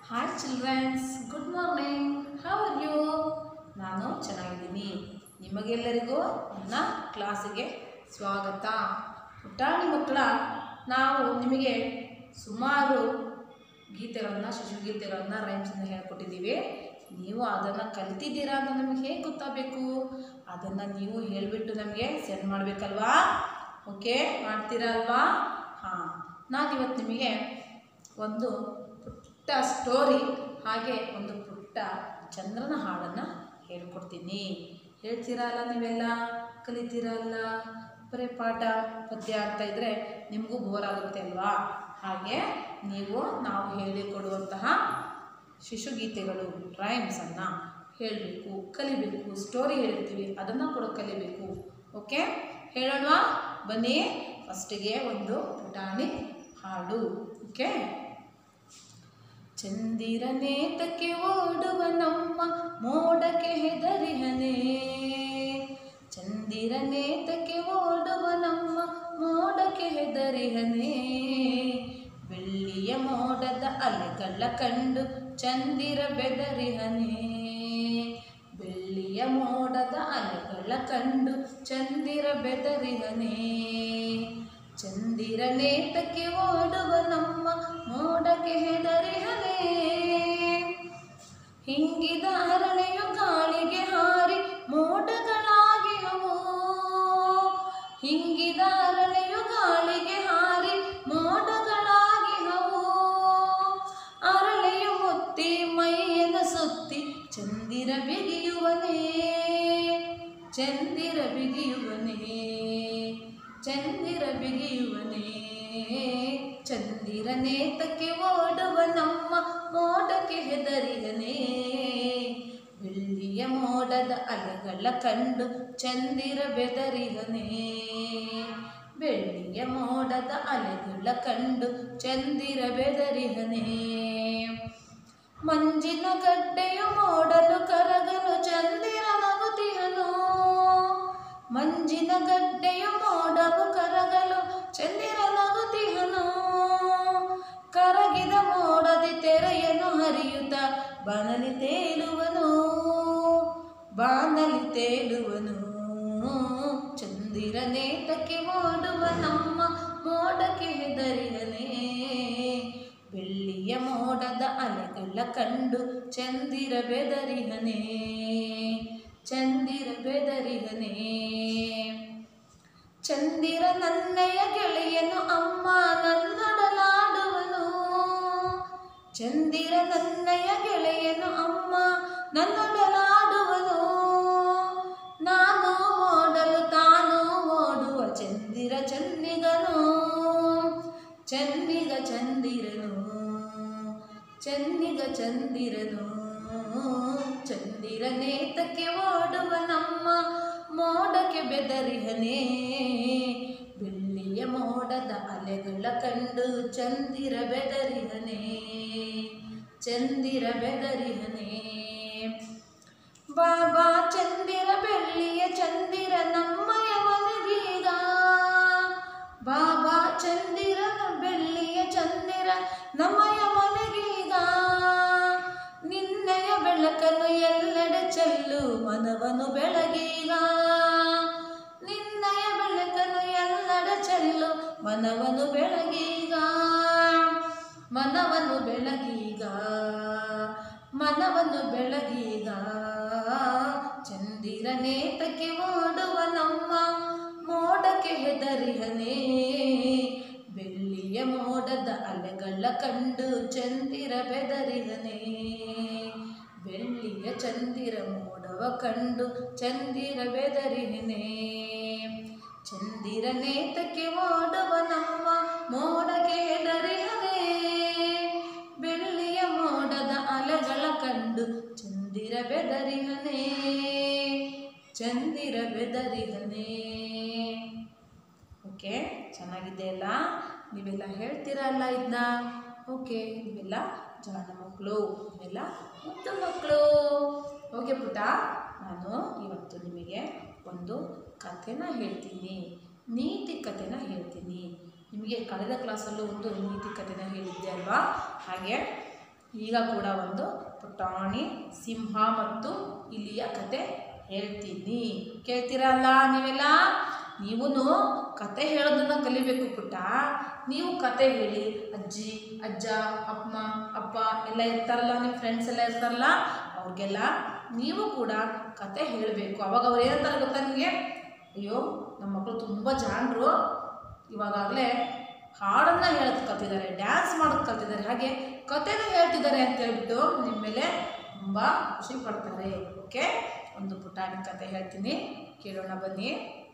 hi childrens good morning how are you ನಾನು ಚೆನ್ನಾಗಿದ್ದೀನಿ ನಿಮಗೆಲ್ಲರಿಗೂ ನನ್ನ ಕ್ಲಾಸಿಗೆ ಸ್ವಾಗತ ಪುಟಾಣಿ ಮಕ್ಕಳ ನಾವು ನಿಮಗೆ ಸುಮಾರು ಗೀತೆಗಳನ್ನು ಶಿಶುಗೀತೆಗಳನ್ನು ರೈಮ್ಸನ್ನು ಹೇಳ್ಕೊಟ್ಟಿದ್ದೀವಿ ನೀವು ಅದನ್ನು ಕಲ್ತಿದ್ದೀರಾ ಅಂತ ನಮಗೆ ಹೇಗೆ ಗೊತ್ತಾಗಬೇಕು ಅದನ್ನು ನೀವು ಹೇಳಿಬಿಟ್ಟು ನಮಗೆ ಸೆಂಡ್ ಮಾಡಬೇಕಲ್ವಾ ಓಕೆ ಮಾಡ್ತೀರಾ ಅಲ್ವಾ ಹಾಂ ನಾನಿವತ್ತು ನಿಮಗೆ ಒಂದು ಪುಟ್ಟ ಸ್ಟೋರಿ ಹಾಗೆ ಒಂದು ಪುಟ್ಟ ಚಂದ್ರನ ಹಾಡನ್ನು ಹೇಳ್ಕೊಡ್ತೀನಿ ಹೇಳ್ತೀರಲ್ಲ ನೀವೆಲ್ಲ ಕಲಿತೀರಲ್ಲ ಬರೀ ಪಾಠ ಪದ್ಯ ಅಂತ ಇದ್ದರೆ ನಿಮಗೂ ಬೋರ್ ಆಗುತ್ತೆ ಅಲ್ವಾ ಹಾಗೆ ನೀವು ನಾವು ಹೇಳಿಕೊಡುವಂತಹ ಶಿಶುಗೀತೆಗಳು ರೈಮ್ಸನ್ನು ಹೇಳಬೇಕು ಕಲಿಬೇಕು ಸ್ಟೋರಿ ಹೇಳ್ತೀವಿ ಅದನ್ನು ಕೂಡ ಕಲಿಬೇಕು ಓಕೆ ಹೇಳೋಣ ಬನ್ನಿ ಫಸ್ಟಿಗೆ ಒಂದು ಪುಟಾಣಿ ಹಾಡು ಓಕೆ ಚಂದಿರನೇತಕ್ಕೆ ಓಡುವ ನಮ್ಮ ಮೋಡಕ್ಕೆ ಹೆದರಿಹನೆ ಚಂದಿರನೇತಕ್ಕೆ ಓಡುವ ನಮ್ಮ ಮೋಡಕ್ಕೆ ಹೆದರಿಹನೆ ಬೆಳ್ಳಿಯ ಮೋಡದ ಅಲೆಗಳ ಕಂಡು ಚಂದಿರ ಬೆದರಿಹನೆ ಬೆಳ್ಳಿಯ ಮೋಡದ ಅಲೆಗಳ ಕಂಡು ಚಂದಿರ ಬೆದರಿಹನೆ ಚಂದಿರನೇತಕ್ಕೆ ಓಡುವ ನಮ್ಮ ಮೋಡಕ್ಕೆ ಹೆದರಿಹನೆ ಹಿಂಗಿದ ಅರಳೆಯು ಗಾಳಿಗೆ ಹಾರಿ ಮೋಡಗಳಾಗಿ ಹವು ಹಿಂಗಿದ ಅರಳೆಯು ಗಾಳಿಗೆ ಹಾರಿ ಮೋಡಗಳಾಗಿ ಹವು ಅರಳೆಯು ಮುತ್ತಿ ಮೈಯನ್ನು ಸುತ್ತಿ ಚಂದಿರ ಬಿಗಿಯುವನೇ ಚಂದಿರ ಬಿಗಿಯುವನೇ ಚಂದಿರ ಬಿಗಿಯುವನೇ ಚಂದಿರ ನೇತಕ್ಕೆ ಓಡುವ ನಮ್ಮ ಮೋಡಕ್ಕೆ ಹೆದರಿಗನೇ ಬೆಳ್ಳಿಯ ಮೋಡದ ಅಲೆಗಳ ಕಂಡು ಚಂದಿರ ಬೆದರಿಗನೇ ಬೆಳ್ಳಿಯ ಮೋಡದ ಅಲೆಗಳ ಕಂಡು ಚಂದಿರ ಬೆದರಿಗನೇ ಮಂಜಿನ ಗಡ್ಡೆಯು ಮೋಡಲು ಕರಗಲು ಚಂದಿರ ನಗುತಿಹನು ಮಂಜಿನ ಗಡ್ಡೆಯು ಮೋಡವು ಕರಗಲು ಚಂದಿರ ನಗುತಿಹನು ಕರಗಿದ ಮೋಡದಿ ತೆರೆಯನ್ನು ಹರಿಯುತ್ತ ಬಾನಲಿ ತೇಲುವನು ಬಾನಲಿ ತೇಲುವನು ಚಂದಿರ ನೇತಕ್ಕೆ ಓಡುವ ನಮ್ಮ ಮೋಡಕ್ಕೆ ಹೆದರಿಗನೇ ಬೆಳ್ಳಿಯ ಮೋಡದ ಅಲೆಗಳ ಕಂಡು ಚಂದಿರ ಬೆದರಿಹನೇ ಚಂದಿರ ಬೆದರಿಹನೇ ಚಂದಿರ ನನ್ನಯ ಗೆಳೆಯನು ಅಮ್ಮ ನನ್ನೊಡಲಾಡುವನು ಚಂದಿರ ನನ್ನಯ ಗೆಳೆಯನು ಅಮ್ಮ ನನ್ನೊಡಲಾಡುವನು ನಾನು ಓಡಲು ತಾನು ಓಡುವ ಚಂದಿರ ಚಂದಿಗನು ಚಂದಿಗ ಚಂದಿರನು ಚಂದಿಗ ಚಂದಿರನು ಚಂದಿರ ನೇತಕ್ಕೆ ಓಡುವ ನಮ್ಮ ಮೋಡಕ್ಕೆ ಬೆದರಿಹನೇ ಬೆಳ್ಳಿಯ ಮೋಡದ ಅಲೆಗಳ ಕಂಡು ಚಂದಿರ ಬೆದರಿಹನೇ ಚಂದಿರ ಬೆದರಿಹನೇ ಬಾಬಾ ಚಂದಿರ ಬೆಳ್ಳಿಯ ಚಂದಿರ ನಮ್ಮಯ ಮನೆಗೀಗ ಬಾಬಾ ಚಂದಿರ ಬೆಳ್ಳಿಯ ಚಂದಿರ ನಮ್ಮಯ ಮನೆಗೀಗ ನಿನ್ನಯ ಬೆಳಕನ್ನು ಎಲ್ಲೆಡೆ ಚೆಲ್ಲು ಮನವನು ಬೆಳಗೀಗ ನಿನ್ನಯ ಬೆಳಕನ್ನು ಎಲ್ಲೆಡೆ ಚೆಲ್ಲು ಮನವನು ಬೆಳಗೀಗ ಮನವನ್ನು ಬೆಳಗೀಗ ಮನವನ್ನು ಬೆಳಗೀಗ ಚಂದಿರ ನೇತಕ್ಕೆ ಓಡುವ ನಮ್ಮ ಮೋಡಕ್ಕೆ ಹೆದರಿಹನೇ ಬೆಳ್ಳಿಯ ಮೋಡದ ಅಲೆಗಳ ಕಂಡು ಚಂದಿರ ಬೆದರಿಹನೇ ಬೆಳ್ಳಿಯ ಚಂದಿರ ಮೋಡವ ಕಂಡು ಚಂದಿರ ಬೆದರಿಹನೇ ಚಂದಿರ ನೇತಕ್ಕೆ ಓಡುವ ನಮ್ಮ ಮೋಡಕ್ಕೆ ಹೆದರಿಹನೇ ಬೆಳ್ಳಿಯ ಮೋಡದ ಅಲೆಗಳ ಕಂಡು ಚಂದಿರ ಬೆದರಿಹನೇ ಚಂದಿರ ಬೆದರಿಹನೇ ಓಕೆ ಚೆನ್ನಾಗಿದೆ ಅಲ್ಲ ನೀವೆಲ್ಲ ಹೇಳ್ತೀರಲ್ಲ ಇದನ್ನ ಓಕೆ ನೀವೆಲ್ಲ ಜಾಣ ಮಕ್ಕಳು ನೀವೆಲ್ಲ ಮುದ್ದು ಮಕ್ಕಳು ಓಕೆ ಪುಟ ನಾನು ಇವತ್ತು ನಿಮಗೆ ಒಂದು ಕಥೆನ ಹೇಳ್ತೀನಿ ನೀತಿ ಕಥೆನ ಹೇಳ್ತೀನಿ ನಿಮಗೆ ಕಳೆದ ಕ್ಲಾಸಲ್ಲೂ ಒಂದು ನೀತಿ ಕಥೆನ ಹೇಳಿದ್ದೆ ಅಲ್ವಾ ಹಾಗೆ ಈಗ ಕೂಡ ಒಂದು ಪುಟಾಣಿ ಸಿಂಹ ಮತ್ತು ಇಲಿಯ ಕತೆ ಹೇಳ್ತೀನಿ ಕೇಳ್ತೀರಲ್ಲ ನೀವೆಲ್ಲ ನೀವೂ ಕತೆ ಹೇಳೋದನ್ನ ಕಲಿಬೇಕು ಪುಟ್ಟ ನೀವು ಕತೆ ಹೇಳಿ ಅಜ್ಜಿ ಅಜ್ಜ ಅಮ್ಮ ಅಪ್ಪ ಎಲ್ಲ ಇರ್ತಾರಲ್ಲ ನಿಮ್ಮ ಫ್ರೆಂಡ್ಸ್ ಎಲ್ಲ ಇರ್ತಾರಲ್ಲ ಅವ್ರಿಗೆಲ್ಲ ನೀವು ಕೂಡ ಕತೆ ಹೇಳಬೇಕು ಅವಾಗ ಅವ್ರು ಏನಂತಾರೆ ಗೊತ್ತಾ ನಿಮಗೆ ಅಯ್ಯೋ ನಮ್ಮ ಮಕ್ಕಳು ತುಂಬ ಜಾಣರು ಇವಾಗಲೇ ಹಾಡನ್ನು ಹೇಳೋದು ಕಲ್ತಿದ್ದಾರೆ ಡ್ಯಾನ್ಸ್ ಮಾಡೋದು ಕಲ್ತಿದ್ದಾರೆ ಹಾಗೆ ಕತೆನೂ ಹೇಳ್ತಿದ್ದಾರೆ ಅಂತ ಹೇಳ್ಬಿಟ್ಟು ನಿಮ್ಮ ಮೇಲೆ ತುಂಬ ಖುಷಿ ಪಡ್ತಾರೆ ಓಕೆ ಒಂದು ಪುಟಾಣಿ ಕತೆ ಹೇಳ್ತೀನಿ ಕೇಳೋಣ ಬನ್ನಿ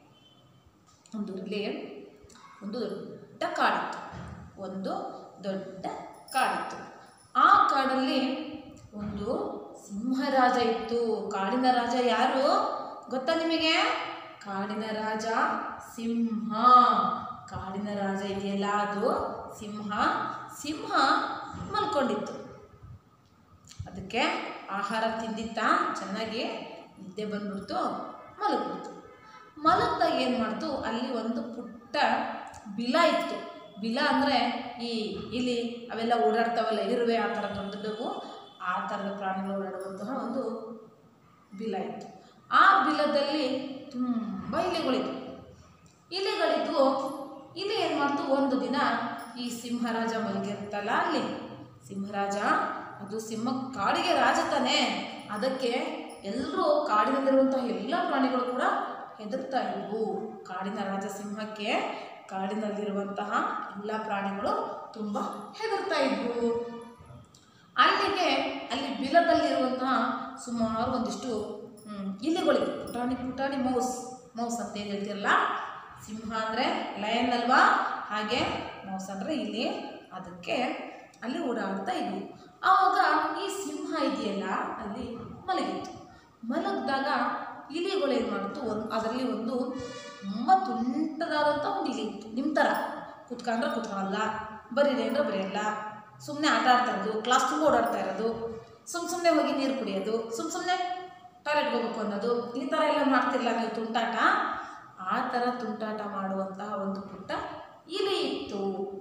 ಒಂದು ಊರಲ್ಲಿ ಒಂದು ದೊಡ್ಡ ಕಾಡಿತ್ತು ಒಂದು ದೊಡ್ಡ ಕಾಡಿತ್ತು ಆ ಕಾಡಲ್ಲಿ ಒಂದು ಸಿಂಹರಾಜ ಇತ್ತು ಕಾಡಿನ ರಾಜ ಯಾರು ಗೊತ್ತಾ ನಿಮಗೆ ಕಾಡಿನ ರಾಜ ಸಿಂಹ ಕಾಡಿನ ರಾಜ ಇದೆಯಲ್ಲ ಅದು ಸಿಂಹ ಸಿಂಹ ಮಲ್ಕೊಂಡಿತ್ತು ಅದಕ್ಕೆ ಆಹಾರ ತಿಂದಿತ್ತ ಚೆನ್ನಾಗಿ ನಿದ್ದೆ ಬಂದ್ಬಿಡ್ತು ಮಲಗ್ಬಿಡ್ತು ಮಲಗ್ದಾಗ ಏನು ಮಾಡ್ತು ಅಲ್ಲಿ ಒಂದು ಪುಟ್ಟ ಬಿಲ ಇತ್ತು ಬಿಲ ಅಂದರೆ ಈ ಇಲಿ ಅವೆಲ್ಲ ಓಡಾಡ್ತಾವಲ್ಲ ಇರುವೆ ಆ ಥರ ದೊಡ್ಡ ದೊಡ್ಡವು ಆ ಥರದ ಪ್ರಾಣಿಗಳು ಓಡಾಡುವಂತಹ ಒಂದು ಬಿಲ ಇತ್ತು ಆ ಬಿಲದಲ್ಲಿ ತುಂಬ ಇಲಿಗಳಿದ್ವು ಇಲಿಗಳಿದ್ವು ಇಲಿ ಏನು ಮಾಡ್ತು ಒಂದು ದಿನ ಈ ಸಿಂಹರಾಜ ಮಲಗಿರುತ್ತಲ್ಲ ಅಲ್ಲಿ ಸಿಂಹರಾಜ ಅದು ಸಿಂಹ ಕಾಡಿಗೆ ರಾಜ ತಾನೇ ಅದಕ್ಕೆ ಎಲ್ಲರೂ ಕಾಡಿನಲ್ಲಿರುವಂತಹ ಎಲ್ಲ ಪ್ರಾಣಿಗಳು ಕೂಡ ಹೆದರ್ತಾ ಇದ್ವು ಕಾಡಿನ ರಾಜ ಸಿಂಹಕ್ಕೆ ಕಾಡಿನಲ್ಲಿರುವಂತಹ ಎಲ್ಲ ಪ್ರಾಣಿಗಳು ತುಂಬ ಹೆದರ್ತಾ ಇದ್ವು ಅಲ್ಲಿಗೆ ಅಲ್ಲಿ ಬಿಲದಲ್ಲಿರುವಂತಹ ಸುಮಾರು ಒಂದಿಷ್ಟು ಹ್ಮ್, ಇಲಿಗಳಿವೆ ಪುಟಾಣಿ ಪುಟಾಣಿ ಮೌಸ್ ಮೌಸ್ ಅಂತ ಏನು ಹೇಳ್ತಿರಲ್ಲ ಸಿಂಹ ಅಂದರೆ ಲಯನ್ ಅಲ್ವಾ ಹಾಗೆ ಮೌಸ್ ಅಂದರೆ ಇಲಿ ಅದಕ್ಕೆ ಅಲ್ಲಿ ಓಡಾಡ್ತಾ ಇದ್ವು ಆವಾಗ ಈ ಸಿಂಹ ಇದೆಯಲ್ಲ ಅಲ್ಲಿ ಮಲಗಿತ್ತು ಮಲಗಿದಾಗ ಇಲಿಗಳು ಏನು ಮಾಡ್ತು ಒಂದು ಅದರಲ್ಲಿ ಒಂದು ತುಂಬ ತುಂಟದಾದಂಥ ಒಂದು ಇಲಿ ಇತ್ತು ನಿಮ್ಮ ಥರ ಕುತ್ಕೊಂಡ್ರೆ ಕುತ್ಕೊಳ್ಳಲ್ಲ ಬರೀರಿ ಅಂದರೆ ಬರೆಯಲ್ಲ ಸುಮ್ಮನೆ ಆಟ ಆಡ್ತಾ ಇರೋದು ಕ್ಲಾಸ್ ತುಂಬ ಓಡಾಡ್ತಾ ಇರೋದು ಸುಮ್ಮ ಸುಮ್ಮನೆ ಹೋಗಿ ನೀರು ಕುಡಿಯೋದು ಸುಮ್ಮ ಸುಮ್ಮನೆ ಟಾಯ್ಲೆಟ್ಗೆ ಹೋಗ್ಬೇಕು ಅನ್ನೋದು ಈ ಥರ ಎಲ್ಲ ಮಾಡ್ತಿರಲ್ಲ ನೀವು ತುಂಟಾಟ ಆ ಥರ ತುಂಟಾಟ ಮಾಡುವಂತಹ ಒಂದು ಪುಟ್ಟ ಇಲಿ ಇತ್ತು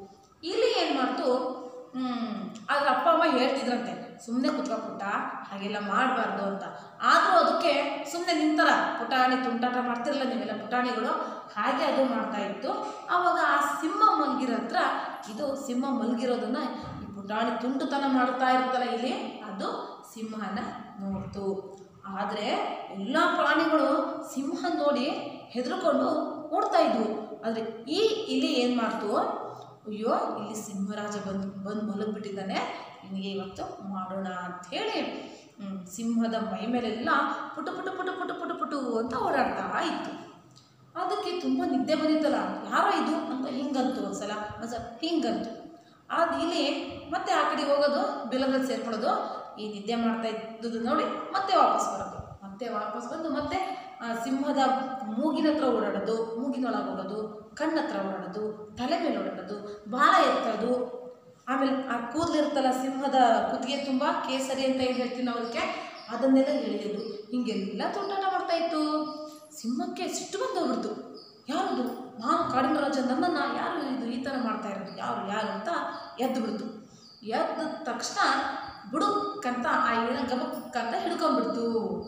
ಇಲಿ ಏನು ಮಾಡ್ತು ಹ್ಮ್, ಅದ್ರ ಅಪ್ಪ ಅಮ್ಮ ಹೇಳ್ತಿದ್ರಂತೆ ಸುಮ್ಮನೆ ಕುತ್ಕೊಂಡ್ಬಿಟ್ಟ ಹಾಗೆಲ್ಲ ಮಾಡಬಾರ್ದು ಅಂತ ಆದರೂ ಅದಕ್ಕೆ ಸುಮ್ಮನೆ ನಿಂತರ ಪುಟಾಣಿ ತುಂಟಾಟ ಮಾಡ್ತಿರಲ್ಲ ನೀವೆಲ್ಲ ಪುಟಾಣಿಗಳು ಹಾಗೆ ಅದು ಮಾಡ್ತಾ ಇತ್ತು ಆವಾಗ ಆ ಸಿಂಹ ಮಲಗಿರೋ ಹತ್ರ ಇದು ಸಿಂಹ ಮಲಗಿರೋದನ್ನ ಈ ಪುಟಾಣಿ ತುಂಟುತನ ಮಾಡ್ತಾ ಇರುತ್ತಲ್ಲ ಇಲ್ಲಿ ಅದು ಸಿಂಹನ ನೋಡ್ತು ಆದರೆ ಎಲ್ಲ ಪ್ರಾಣಿಗಳು ಸಿಂಹ ನೋಡಿ ಹೆದರ್ಕೊಂಡು ಓಡ್ತಾ ಇದ್ವು ಆದರೆ ಈ ಇಲಿ ಏನು ಮಾಡ್ತು ಅಯ್ಯೋ ಇಲ್ಲಿ ಸಿಂಹರಾಜ ಬಂದು ಬಂದು ಮಲಗಿಬಿಟ್ಟಿದ್ದಾನೆ ನಿನಗೆ ಇವತ್ತು ಮಾಡೋಣ ಅಂಥೇಳಿ ಹ್ಮ್, ಸಿಂಹದ ಮೈ ಮೇಲೆಲ್ಲ ಪುಟು ಪುಟು ಪುಟು ಪುಟು ಪುಟು ಪುಟು ಅಂತ ಓಡಾಡ್ತಾ ಇತ್ತು ಅದಕ್ಕೆ ತುಂಬ ನಿದ್ದೆ ಬಂದಿತ್ತಲ್ಲ ಯಾರೋ ಇದು ಅಂತ ಹಿಂಗಂತು ಒಂದ್ಸಲ ಒಂದ್ಸಲ ಹಿಂಗಂತು ಅದು ಇಲ್ಲಿ ಮತ್ತೆ ಆ ಕಡೆ ಹೋಗೋದು ಬಿಲದಲ್ಲಿ ಸೇರ್ಕೊಳ್ಳೋದು ಈ ನಿದ್ದೆ ಮಾಡ್ತಾ ಇದ್ದದ್ದು ನೋಡಿ ಮತ್ತೆ ವಾಪಸ್ ಬರೋದು ಮತ್ತೆ ವಾಪಸ್ ಬಂದು ಮತ್ತೆ ಆ ಸಿಂಹದ ಮೂಗಿನ ಹತ್ರ ಓಡಾಡೋದು ಮೂಗಿನೊಳಗೆ ಹೋಗೋದು ಕಣ್ಣ ಹತ್ರ ಓಡಾಡೋದು ತಲೆ ಮೇಲೆ ಓಡಾಡೋದು ಬಾಲ ಎತ್ತೋದು ಆಮೇಲೆ ಆ ಕೂದಲಿರುತ್ತಲ್ಲ ಸಿಂಹದ ಕುತ್ತಿಗೆ ತುಂಬ ಕೇಸರಿ ಅಂತ ಏನು ಹೇಳ್ತೀವಿ ನಾವು ಅದಕ್ಕೆ ಅದನ್ನೆಲ್ಲ ಎಳೆಯೋದು ಹಿಂಗೆಲ್ಲ ತುಂಟಾಟ ಮಾಡ್ತಾ ಇತ್ತು ಸಿಂಹಕ್ಕೆ ಸಿಟ್ಟು ಬಂದು ಹೋಗ್ಬಿಡ್ತು ಯಾರದು ನಾನು ಕಾಡಿನ ರಾಜ ನನ್ನನ್ನು ಯಾರು ಇದು ಈ ಥರ ಮಾಡ್ತಾ ಇರೋದು ಯಾರು ಯಾರು ಅಂತ ಎದ್ದು ಬಿಡ್ತು ಎದ್ದ ತಕ್ಷಣ ಬುಡುಕ್ಕಂತ ಆ ಏನ ಗಬಕ್ಕಂತ ಹಿಡ್ಕೊಂಡ್ಬಿಡ್ತು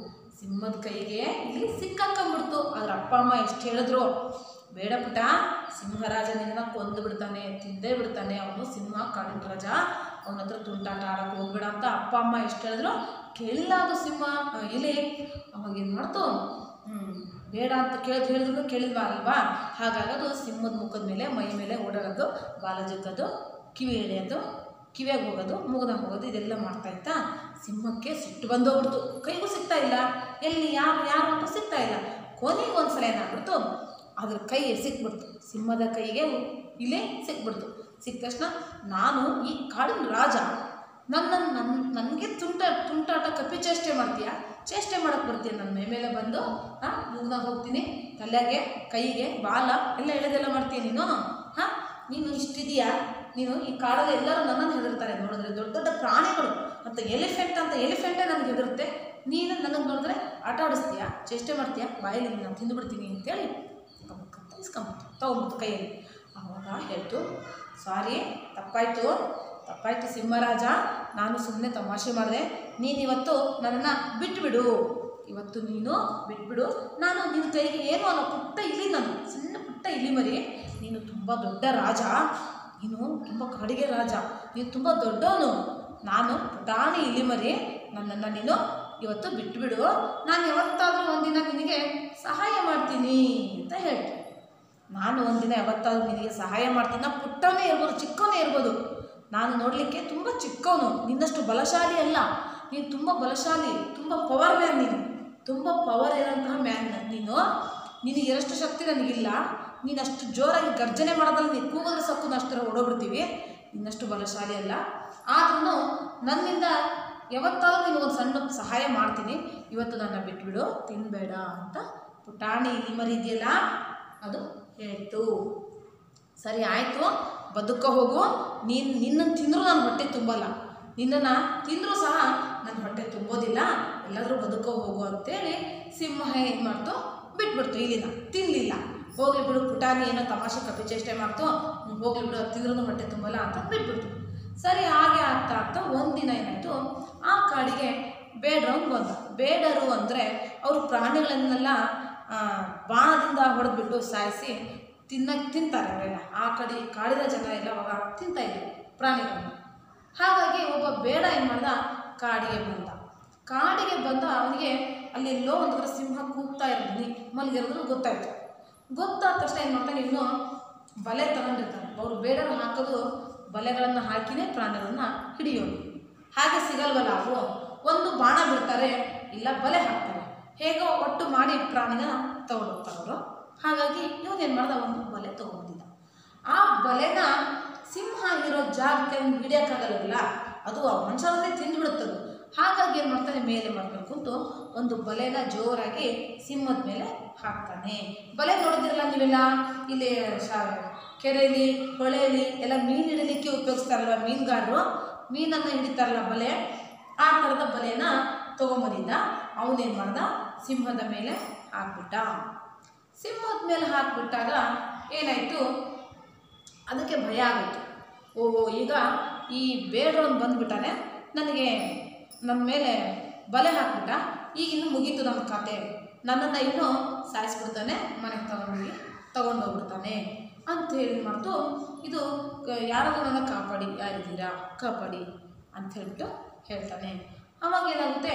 ಸಿಂಹದ ಕೈಗೆ ಇಲ್ಲಿ ಸಿಕ್ಕಾಕೊಂಡ್ಬಿಡ್ತು ಅದ್ರ ಅಪ್ಪ ಅಮ್ಮ ಎಷ್ಟು ಹೇಳಿದ್ರು ಬೇಡ ಪುಟ ಸಿಂಹರಾಜ ನಿನ್ನ ಕೊಂದು ಬಿಡ್ತಾನೆ ತಿಂದೇ ಬಿಡ್ತಾನೆ ಅವನು ಸಿಂಹ ಕಾಡಿನ ರಾಜ ಅವನ ಹತ್ರ ತುಂಟಾಟ ಆಡಕ್ಕೆ ಹೋಗ್ಬೇಡ ಅಂತ ಅಪ್ಪ ಅಮ್ಮ ಎಷ್ಟು ಹೇಳಿದ್ರು ಕೇಳಿಲ್ಲ ಅದು ಸಿಂಹ ಆ, ಇಲಿ ಅವಾಗ ಏನು ಮಾಡ್ತು ಹ್ಮ್, ಬೇಡ ಅಂತ ಕೇಳಿದ್ ಹೇಳಿದ್ರು ಕೇಳಿಲ್ವಾ ಅಲ್ವಾ ಹಾಗಾಗಿ ಅದು ಸಿಂಹದ ಮುಖದ ಮೇಲೆ ಮೈ ಮೇಲೆ ಓಡಾಡೋದು ಬಾಲ ಜಗ್ಗೋದು ಕಿವಿ ಎಳೆಯೋದು ಕಿವಿಯಾಗ ಹೋಗೋದು ಮೂಗದಾಗ ಹೋಗೋದು ಇದೆಲ್ಲ ಮಾಡ್ತಾ ಇತ್ತಾ ಸಿಂಹಕ್ಕೆ ಸಿಟ್ಟು ಬಂದೋಗ್ಬಿಡ್ತು ಕೈಗೂ ಸಿಗ್ತಾ ಇಲ್ಲ ಎಲ್ಲಿ ಯಾರು ಯಾರು ಅಂತ ಸಿಗ್ತಾ ಇಲ್ಲ ಕೊನೆಗೆ ಒಂದ್ಸಲ ಏನಾಗ್ಬಿಡ್ತು ಅದ್ರ ಕೈ ಸಿಕ್ಬಿಡ್ತು ಸಿಂಹದ ಕೈಗೆ ಇಲ್ಲೇ ಸಿಕ್ಬಿಡ್ತು ಸಿಕ್ಕ ತಕ್ಷಣ ನಾನು ಈ ಕಾಡಿನ ರಾಜ ನನ್ನ ನನ್ನ ನನಗೆ ತುಂಟ ತುಂಟಾಟ ಕಪ್ಪಿ ಚೇಷ್ಟೆ ಮಾಡ್ತೀಯಾ ಚೇಷ್ಟೆ ಮಾಡಕ್ಕೆ ಬರ್ತೀಯ ನನ್ನ ಮೈ ಮೇಲೆ ಬಂದು ಹಾಂ ಮೂಗ್ನಾಗ ಹೋಗ್ತೀನಿ ತಲೆಗೆ ಕೈಗೆ ಬಾಲ ಎಲ್ಲ ಎಳೆದೆಲ್ಲ ಮಾಡ್ತೀಯ ನೀನು ಹಾಂ ನೀನು ಇಷ್ಟಿದೆಯಾ ನೀನು ಈ ಕಾಡಲ್ಲಿ ಎಲ್ಲರೂ ನನ್ನನ್ನು ಹೆದರ್ತಾರೆ ನೋಡಿದ್ರೆ ದೊಡ್ಡ ದೊಡ್ಡ ಪ್ರಾಣಿಗಳು ಅಂತ ಎಲಿಫೆಂಟ್ ಅಂತ ಎಲಿಫೆಂಟೇ ನನಗೆ ಹೆದರುತ್ತೆ ನೀನು ನನಗೆ ನೋಡಿದ್ರೆ ಆಟ ಆಡಿಸ್ತೀಯಾ ಚೇಷ್ಟೆ ಮಾಡ್ತೀಯಾ ಬಾಯಲ್ಲಿ ನಾನು ತಿಂದುಬಿಡ್ತೀನಿ ಅಂತೇಳಿ ಇಸ್ಕೊಂಬಿಟ್ಟು ತೊಗೊಂಬಿಟ್ಟು ಕೈಯಲ್ಲಿ ಆವಾಗ ಹೇಳ್ತು ಸಾರಿ ತಪ್ಪಾಯಿತು ತಪ್ಪಾಯ್ತು ಸಿಂಹರಾಜ ನಾನು ಸುಮ್ಮನೆ ತಮಾಷೆ ಮಾಡಿದೆ ನೀನಿವತ್ತು ನನ್ನನ್ನು ಬಿಟ್ಬಿಡು ಇವತ್ತು ನೀನು ಬಿಟ್ಬಿಡು ನಾನು ನಿನ್ನ ಕೈಗೆ ಏನು ಅನ್ನೋ ಪುಟ್ಟ ಇಲಿ ನಾನು ಸಣ್ಣ ಪುಟ್ಟ ಇಲಿ ಮರಿ ನೀನು ತುಂಬ ದೊಡ್ಡ ರಾಜ ನೀನು ತುಂಬ ಕಾಡಿಗೆ ರಾಜ ನೀನು ತುಂಬ ದೊಡ್ಡವನು ನಾನು ಪುಟಾಣಿ ಇಲಿ ಮರಿ ನನ್ನನ್ನು ನೀನು ಇವತ್ತು ಬಿಟ್ಬಿಡು ನಾನು ಯಾವತ್ತಾದರೂ ಒಂದಿನ ನಿನಗೆ ಸಹಾಯ ಮಾಡ್ತೀನಿ ಅಂತ ಹೇಳ್ತೀನಿ ನಾನು ಒಂದಿನ ಯಾವತ್ತಾದ್ರೂ ನಿನಗೆ ಸಹಾಯ ಮಾಡ್ತೀನಿ ನಾ ಪುಟ್ಟವನೇ ಇರ್ಬೋದು ಚಿಕ್ಕವನೇ ಇರ್ಬೋದು ನಾನು ನೋಡಲಿಕ್ಕೆ ತುಂಬ ಚಿಕ್ಕವನು ನಿನ್ನಷ್ಟು ಬಲಶಾಲಿ ಅಲ್ಲ ನೀನು ತುಂಬ ಬಲಶಾಲಿ ತುಂಬ ಪವರ್ ಮ್ಯಾನ್ ನೀನು ತುಂಬ ಪವರ್ ಇರೋಂತಹ ಮ್ಯಾನ್ ನೀನು ನಿನಗೆ ಎಷ್ಟು ಶಕ್ತಿ ನನಗಿಲ್ಲ ನೀನು ಅಷ್ಟು ಜೋರಾಗಿ ಗರ್ಜನೆ ಮಾಡೋದ್ರಲ್ಲಿ ನೀನು ಕೂಗಿದ್ರೆ ಸಾಕು ನಾವು ಅಷ್ಟರ ಓಡೋಗ್ಬಿಡ್ತೀವಿ ನಿನ್ನಷ್ಟು ಬಲಶಾಲಿ ಅಲ್ಲ ಆದ್ರೂ ನನ್ನಿಂದ ಯಾವತ್ತಾದ್ರೂ ನಿನಗೊಂದು ಸಣ್ಣ ಸಹಾಯ ಮಾಡ್ತೀನಿ ಇವತ್ತು ನನ್ನ ಬಿಟ್ಬಿಡು ತಿನ್ನಬೇಡ ಅಂತ ಪುಟಾಣಿ ಇಲಿ ಮರಿ ಇದೆಯಲ್ಲ ಅದು ಹೇಳ್ತು ಸರಿ ಆಯಿತು ಬದುಕ ಹೋಗು ನೀನು ನಿನ್ನನ್ನು ತಿಂದರೂ ನನ್ನ ಹೊಟ್ಟೆ ತುಂಬಲ್ಲ ನಿನ್ನನ್ನು ತಿಂದರೂ ಸಹ ನನ್ನ ಹೊಟ್ಟೆ ತುಂಬೋದಿಲ್ಲ ಎಲ್ಲಾದರೂ ಬದುಕೋ ಹೋಗು ಅಂತೇಳಿ ಸಿಂಹ ಏನು ಮಾಡ್ತು ಬಿಟ್ಬಿಡ್ತು ಇಲ್ಲಿನ ತಿನ್ನಲಿಲ್ಲ ಹೋಗ್ಲಿ ಬಿಡು ಪುಟಾಣಿ ಏನೋ ತಮಾಷೆ ಕಪಿಚೇಷ್ಟೆ ಮಾಡ್ತು ಹ್ಮ್, ಹೋಗ್ಲಿ ಬಿಡು ಅದು ತಿಂದ್ರೂ ಹೊಟ್ಟೆ ತುಂಬಲ್ಲ ಅಂತ ಬಿಟ್ಬಿಡ್ತು ಸರಿ ಹಾಗೆ ಆಗ್ತಾ ಆಗ್ತಾ ಒಂದಿನ ಏನಾಯಿತು ಆ ಕಾಡಿಗೆ ಬೇಡರವ್ನು ಬಂದ ಬೇಡರು ಅಂದರೆ ಅವರು ಪ್ರಾಣಿಗಳನ್ನೆಲ್ಲ ಆ, ಬಾಣದಿಂದ ಹೊಡೆದ್ಬಿಟ್ಟು ಸಾಯಿಸಿ ತಿನ್ನಕ್ಕೆ ತಿಂತಾರೆ ಅವರೆಲ್ಲ ಆ ಕಡೆ ಕಾಡಿನ ಜನ ಎಲ್ಲ ಅವಾಗ ತಿಂತಾ ಇದ್ರು ಪ್ರಾಣಿಗಳನ್ನ ಹಾಗಾಗಿ ಒಬ್ಬ ಬೇಡ ಏನು ಮಾಡ್ದ ಕಾಡಿಗೆ ಬಂದ ಕಾಡಿಗೆ ಬಂದ ಅವನಿಗೆ ಅಲ್ಲಿ ಎಲ್ಲೋ ಒಂದು ಕಡೆ ಸಿಂಹ ಕೂಗ್ತಾ ಇರೋದು ಮಲಗಿರೋದು ಗೊತ್ತಾಯ್ತು ಗೊತ್ತಾದ ತಕ್ಷಣ ಏನು ಮಾಡ್ತಾನೆ ಇನ್ನು ಬಲೆ ತಗೊಂಡಿರ್ತಾನೆ ಅವರು ಬೇಡರು ಹಾಕೋದು ಬಲೆಗಳನ್ನು ಹಾಕಿನೇ ಪ್ರಾಣಿಗಳನ್ನ ಹಿಡಿಯೋದು ಹಾಗೆ ಸಿಗಲ್ವಲ್ಲ ಅವು ಒಂದು ಬಾಣ ಬಿಡ್ತಾರೆ ಇಲ್ಲ ಬಲೆ ಹಾಕ್ತಾರೆ ಹೇಗೋ ಒಟ್ಟು ಮಾಡಿ ಪ್ರಾಣಿನ ತಗೊಂಡೋಗ್ತಾರೆ ಅವರು ಹಾಗಾಗಿ ಇವನೇನು ಮಾಡ್ದ ಒಂದು ಬಲೆ ತಗೊಂಡಿದ್ದ ಆ ಬಲೆನ ಸಿಂಹ ಇರೋ ಜಾಗಕ್ಕೆ ಅವ್ನು ಹಿಡಿಯೋಕ್ಕಾಗಲ್ಲ ಅದು ಆ ಮನುಷ್ಯರನ್ನೇ ತಿಂದ್ಬಿಡುತ್ತದು ಹಾಗಾಗಿ ಏನು ಮಾಡ್ತಾನೆ ಮೇಲೆ ಮಾಡ್ಕೊಂಡು ಕುಂತು ಒಂದು ಬಲೆನ ಜೋರಾಗಿ ಸಿಂಹದ ಮೇಲೆ ಹಾಕ್ತಾನೆ ಬಲೆ ನೋಡಿದಿರಲ್ಲ ನೀವೆಲ್ಲ ಇಲ್ಲಿ ಶಾ ಕೆರೆಯಲ್ಲಿ ಹೊಳೆಯಲ್ಲಿ ಎಲ್ಲ ಮೀನು ಹಿಡಿಲಿಕ್ಕೆ ಉಪಯೋಗಿಸ್ತಾರಲ್ವ ಮೀನುಗಾರರು ಮೀನನ್ನು ಹಿಡಿತಾರಲ್ಲ ಬಲೆ ಆ ಥರದ ಬಲೆನ ತೊಗೊಂಬಂದಿದ್ದ ಅವನೇನು ಮಾಡ್ದ ಸಿಂಹದ ಮೇಲೆ ಹಾಕ್ಬಿಟ್ಟ ಸಿಂಹದ ಮೇಲೆ ಹಾಕ್ಬಿಟ್ಟಾಗ ಏನಾಯಿತು ಅದಕ್ಕೆ ಭಯ ಆಗೋಯ್ತು ಓಹೋ ಈಗ ಈ ಬೇಡ್ರವ್ನು ಬಂದ್ಬಿಟ್ಟಾನೆ ನನಗೆ ನನ್ನ ಮೇಲೆ ಬಲೆ ಹಾಕ್ಬಿಟ್ಟ ಈಗ ಇನ್ನೂ ಮುಗೀತು ನಮ್ಮ ಕತೆ ನನ್ನನ್ನು ಇನ್ನೂ ಸಾಯಿಸ್ಬಿಡ್ತಾನೆ ಮನೆಗೆ ತಗೊಂಡೋಗಿ ತಗೊಂಡೋಗ್ಬಿಡ್ತಾನೆ ಅಂತ ಹೇಳಿ ಮಾಡ್ತು ಇದು ಕ- ಯಾರಾದ್ರೂ ನನ್ನ ಕಾಪಾಡಿ ಯಾರಿದ್ದೀರಾ ಕಾಪಾಡಿ ಅಂತ ಹೇಳ್ಬಿಟ್ಟು ಹೇಳ್ತಾನೆ ಅವಾಗ ಏನಾಗುತ್ತೆ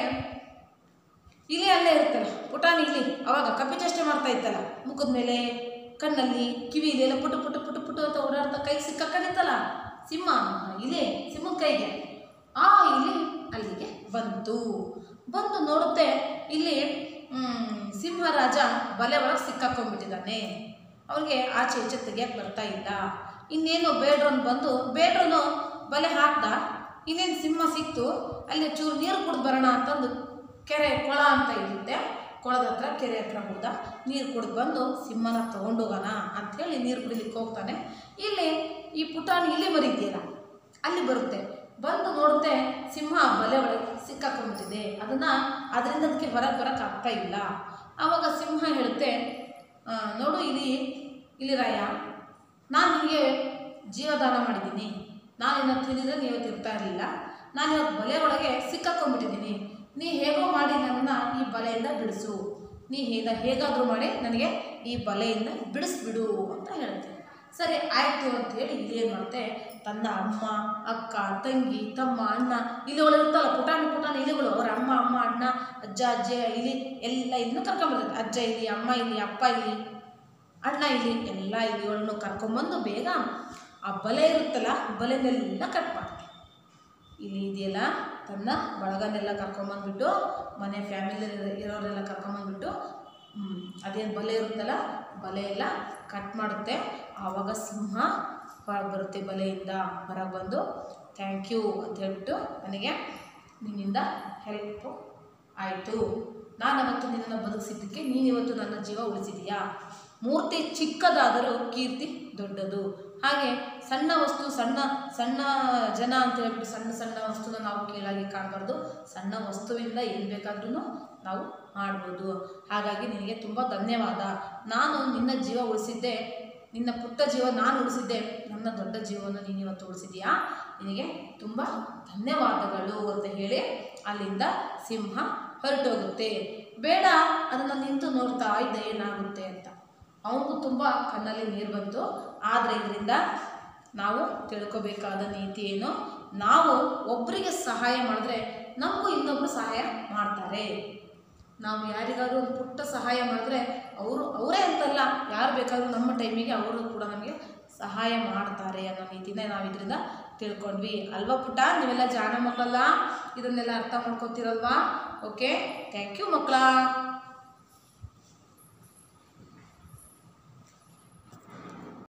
ಇಲಿ ಅಲ್ಲೇ ಇರ್ತಲ್ಲ ಪುಟಾಣಿ ಇಲಿ ಅವಾಗ ಕಪಿಚೇಷ್ಟೆ ಮಾಡ್ತಾ ಇತ್ತಲ್ಲ ಮುಖದ ಮೇಲೆ ಕಣ್ಣಲ್ಲಿ ಕಿವಿಲಿ ಎಲ್ಲ ಪುಟು ಪುಟು ಪುಟು ಪುಟು ಅಂತ ಓಡಾಡ್ತಾ ಕೈಗೆ ಸಿಕ್ಕಾಕೊಂಡಿತ್ತಲ್ಲ ಸಿಂಹ ಇಲಿ ಸಿಂಹದ ಕೈಗೆ ಆ ಇಲಿ ಅಲ್ಲಿಗೆ ಬಂತು ಬಂದು ನೋಡುತ್ತೆ ಇಲ್ಲಿ ಮ್, ಸಿಂಹರಾಜ ಬಲೆ ಒಳಗೆ ಸಿಕ್ಕಾಕೊಂಡ್ಬಿಟ್ಟಿದ್ದಾನೆ ಅವ್ರಿಗೆ ಆಚೆ ಈಚೆ ತೆಗಿಯಕ್ಕೆ ಬರ್ತಾ ಇಲ್ಲ ಇನ್ನೇನು ಬೇಡ್ರನ್ ಬಂದು ಬೇಡ್ರನು ಬಲೆ ಹಾಕ್ದ ಇನ್ನೇನು ಸಿಂಹ ಸಿಕ್ತು ಅಲ್ಲಿ ಚೂರು ನೀರು ಕುಡ್ದು ಬರೋಣ ಅಂತಂದು ಕೆರೆ ಕೊಳ ಅಂತ ಇರುತ್ತೆ ಕೊಳದ ಹತ್ರ ಕೆರೆ ಹತ್ರ ಹೋದ ನೀರು ಕುಡ್ದು ಬಂದು ಸಿಂಹನ ತೊಗೊಂಡೋಗೋಣ ಅಂಥೇಳಿ ನೀರು ಕುಡಿಲಿಕ್ಕೆ ಹೋಗ್ತಾನೆ ಇಲ್ಲಿ ಈ ಪುಟಾಣಿ ಇಲ್ಲಿ ಬರೀತಿಯಲ್ಲ ಅಲ್ಲಿ ಬರುತ್ತೆ ಬಂದು ನೋಡುತ್ತೆ ಸಿಂಹ ಬಲೆ ಒಳಗೆ ಸಿಕ್ಕಾಕೊಂಡ್ಬಿಟ್ಟಿದೆ ಅದನ್ನು ಅದರಿಂದ ಅದಕ್ಕೆ ಹೊರಗೆ ಬರೋಕ್ಕೆ ಆಗ್ತಾ ಇಲ್ಲ ಆವಾಗ ಸಿಂಹ ಹೇಳುತ್ತೆ ಆ, ನೋಡು ಇಲ್ಲಿ ಇಲ್ಲಿ ರಾಯ ನಾನು ನಿಮಗೆ ಜೀವದಾನ ಮಾಡಿದ್ದೀನಿ ನಾನು ಇವತ್ತು ತಿಂದಿದ್ರೆ ನೀವು ತಿರ್ತಾ ಇರಲಿಲ್ಲ ನಾನು ಇವತ್ತು ಬಲೆ ಒಳಗೆ ಸಿಕ್ಕಾಕೊಂಡ್ಬಿಟ್ಟಿದ್ದೀನಿ ನೀ ಹೇಗೋ ಮಾಡಿ ನನ್ನನ್ನು ಈ ಬಲೆಯಿಂದ ಬಿಡಿಸು ನೀ ಹೇಗ ಹೇಗಾದರೂ ಮಾಡಿ ನನಗೆ ಈ ಬಲೆಯಿಂದ ಬಿಡಿಸ್ಬಿಡು ಅಂತ ಹೇಳ್ತೀನಿ ಸರಿ ಆಯಿತು ಅಂತ ಹೇಳಿ ಇಲ್ಲಿ ಏನು ಮಾಡುತ್ತೆ ತನ್ನ ಅಮ್ಮ ಅಕ್ಕ ತಂಗಿ ತಮ್ಮ ಅಣ್ಣ ಇಲ್ಲಿ ಒಳಗೆ ಇರ್ತಲ್ಲ ಪುಟಾಣಿ ಪುಟಾಣಿ ಇಲಿಗಳು ಅವ್ರ ಅಮ್ಮ ಅಮ್ಮ ಅಣ್ಣ ಅಜ್ಜ ಅಜ್ಜ ಇಲ್ಲಿ ಎಲ್ಲ ಇದನ್ನು ಕರ್ಕೊಂಬರ್ತೈತೆ ಅಜ್ಜ ಇಲ್ಲಿ ಅಮ್ಮ ಇಲ್ಲಿ ಅಪ್ಪ ಇಲ್ಲಿ ಅಣ್ಣ ಇಲ್ಲಿ ಎಲ್ಲ ಇಲಿಗಳನ್ನು ಕರ್ಕೊಂಬಂದು ಬೇಗ ಆ ಬಲೆ ಇರುತ್ತಲ್ಲ ಬಲೆನೆಲ್ಲ ಕಟ್ ಮಾಡ್ತಾರೆ ಇಲ್ಲಿ ಇದೆಯಲ್ಲ ತನ್ನ ಬಳಗನೆಲ್ಲ ಕರ್ಕೊಂಬಂದ್ಬಿಟ್ಟು ಮನೆ ಫ್ಯಾಮಿಲಿ ಇರೋರೆಲ್ಲ ಕರ್ಕೊಂಬಂದ್ಬಿಟ್ಟು ಹ್ಮ್, ಅದೇನು ಬಲೆ ಇರುತ್ತಲ್ಲ ಬಲೆ ಎಲ್ಲ ಕಟ್ ಮಾಡುತ್ತೆ ಆವಾಗ ಸಿಂಹ ಹೊರಗೆ ಬರುತ್ತೆ ಬಲೆಯಿಂದ ಹೊರಗೆ ಬಂದು ಥ್ಯಾಂಕ್ ಯು ಅಂತ ಹೇಳ್ಬಿಟ್ಟು ನನಗೆ ನಿನ್ನಿಂದ ಹೆಲ್ಪು ಆಯಿತು ನಾನು ಅವತ್ತು ನಿನ್ನನ್ನು ಬದುಕಿಸಿದ್ದಕ್ಕೆ ನೀನು ಇವತ್ತು ನನ್ನ ಜೀವ ಉಳಿಸಿದೀಯಾ ಮೂರ್ತಿ ಚಿಕ್ಕದಾದರೂ ಕೀರ್ತಿ ದೊಡ್ಡದು ಹಾಗೆ ಸಣ್ಣ ವಸ್ತು ಸಣ್ಣ ಸಣ್ಣ ಜನ ಅಂತ ಹೇಳ್ಬಿಟ್ಟು ಸಣ್ಣ ಸಣ್ಣ ವಸ್ತುನ ನಾವು ಕೀಳಾಗಿ ಕಾಣಬಾರ್ದು ಸಣ್ಣ ವಸ್ತುವಿಂದ ಏನು ಬೇಕಾದ್ರೂ ನಾವು ಮಾಡ್ಬೋದು ಹಾಗಾಗಿ ನಿನಗೆ ತುಂಬ ಧನ್ಯವಾದ ನಾನು ನಿನ್ನ ಜೀವ ಉಳಿಸಿದ್ದೆ ನಿನ್ನ ಪುಟ್ಟ ಜೀವ ನಾನು ಉಳಿಸಿದ್ದೆ ನನ್ನ ದೊಡ್ಡ ಜೀವವನ್ನು ನೀನು ಇವತ್ತು ಉಳಿಸಿದ್ಯಾ ನಿನಗೆ ತುಂಬ ಧನ್ಯವಾದಗಳು ಅಂತ ಹೇಳಿ ಅಲ್ಲಿಂದ ಸಿಂಹ ಹೊರಟೋಗುತ್ತೆ ಬೇಡ ಅದನ್ನು ನಿಂತು ನೋಡ್ತಾ ಇದ್ದೆ ಏನಾಗುತ್ತೆ ಅಂತ ಅವನಿಗೂ ತುಂಬ ಕಣ್ಣಲ್ಲಿ ನೀರು ಬಂತು ಆದರೆ ಇದರಿಂದ ನಾವು ತಿಳ್ಕೊಬೇಕಾದ ನೀತಿ ಏನು ನಾವು ಒಬ್ಬರಿಗೆ ಸಹಾಯ ಮಾಡಿದ್ರೆ ನಮಗೂ ಇನ್ನೊಬ್ಬರು ಸಹಾಯ ಮಾಡ್ತಾರೆ ನಾವು ಯಾರಿಗಾದ್ರೂ ಒಂದು ಪುಟ್ಟ ಸಹಾಯ ಮಾಡಿದ್ರೆ ಅವರು ಅವರೇ ಅಂತಲ್ಲ ಯಾರು ಬೇಕಾದರೂ ನಮ್ಮ ಟೈಮಿಗೆ ಅವರು ಕೂಡ ನಮಗೆ ಸಹಾಯ ಮಾಡ್ತಾರೆ ಅನ್ನೋ ನೀತಿನ ನಾವು ಇದರಿಂದ ತಿಳ್ಕೊಂಡ್ವಿ ಅಲ್ವಾ ಪುಟ್ಟ ನೀವೆಲ್ಲ ಜಾಣ ಮಕ್ಕಳಲ್ಲ ಇದನ್ನೆಲ್ಲ ಅರ್ಥ ಮಾಡ್ಕೊತಿರಲ್ವಾ ಓಕೆ ಥ್ಯಾಂಕ್ ಯು ಮಕ್ಕಳ